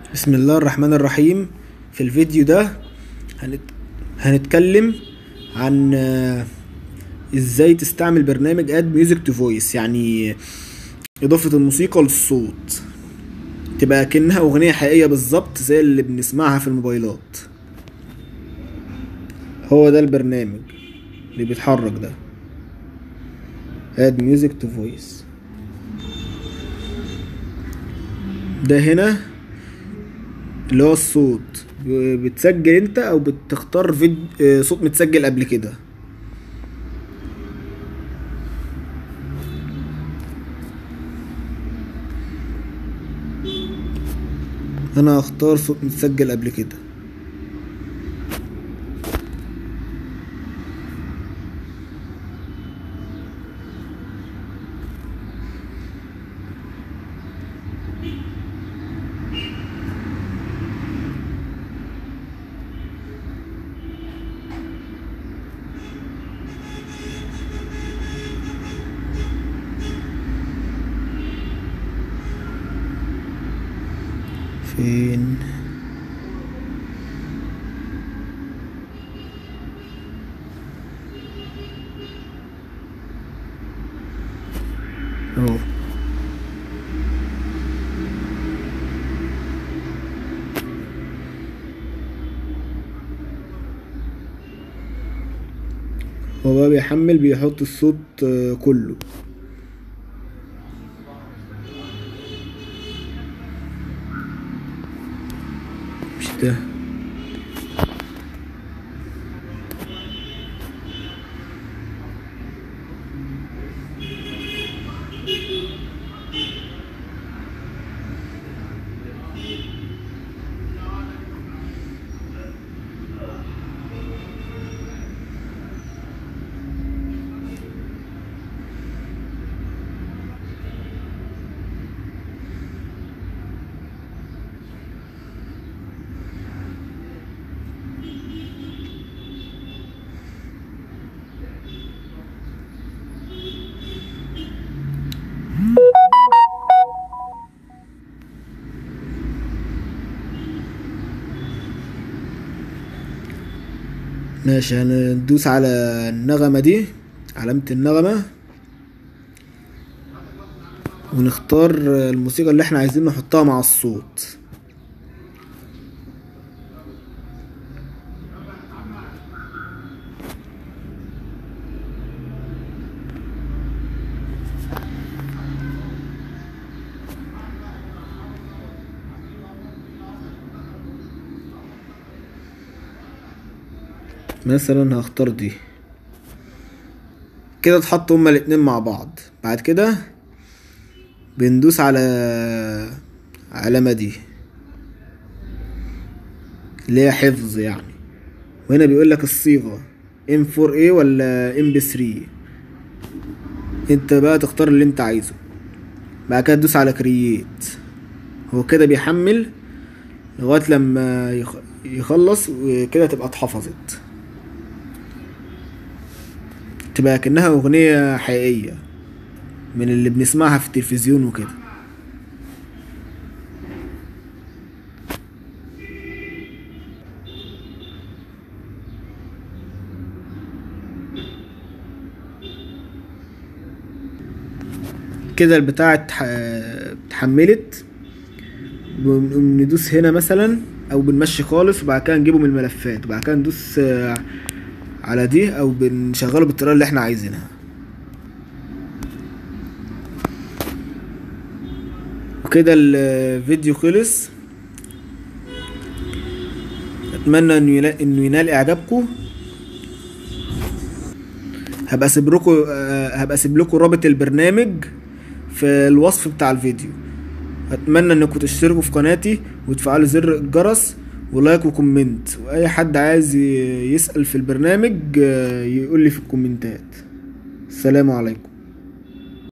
بسم الله الرحمن الرحيم في الفيديو ده هنت... هنتكلم عن آه، ازاي تستعمل برنامج اد ميوزك تو فويس يعني اضافة الموسيقى للصوت تبقى كأنها اغنية حقيقية بالظبط زي اللي بنسمعها في الموبايلات هو ده البرنامج اللي بيتحرك ده اد ميوزك تو فويس ده هنا اللي هو الصوت ب- بتسجل انت او بتختار فيديو آه، صوت متسجل قبل كده انا هختار صوت متسجل قبل كده فين اهو هو بقى بيحمل بيحط الصوت آه، كله مش ده ماشي هندوس على النغمة دي علامة النغمة ونختار الموسيقى اللي احنا عايزين نحطها مع الصوت مثلا هختار دي كده اتحطوا هما الاتنين مع بعض بعد كده بندوس على علامة دي اللي هي حفظ يعني وهنا بيقول لك الصيغة M4A ولا MP3 انت بقى تختار اللي انت عايزه بعد كده تدوس على كرييت هو كده بيحمل لغاية لما يخ- يخلص وكده تبقى اتحفظت تبقى كأنها أغنية حقيقية من اللي بنسمعها في التلفزيون وكده كده البتاعة اتح- اتحملت بنقوم ندوس هنا مثلا او بنمشي خالص وبعد كده نجيبه من الملفات وبعد كده ندوس آه، على دي او بنشغله بالطريقه اللي احنا عايزينها وكده الفيديو خلص اتمنى انه يلا- انه ينال اعجابكم هبقى اسيب لكم آه، هبقى اسيب لكم رابط البرنامج في الوصف بتاع الفيديو اتمنى انكم تشتركوا في قناتي وتفعلوا زر الجرس ولايك وكومنت واي حد عايز ي- يسأل في البرنامج آه، يقول لي في الكومنتات السلام عليكم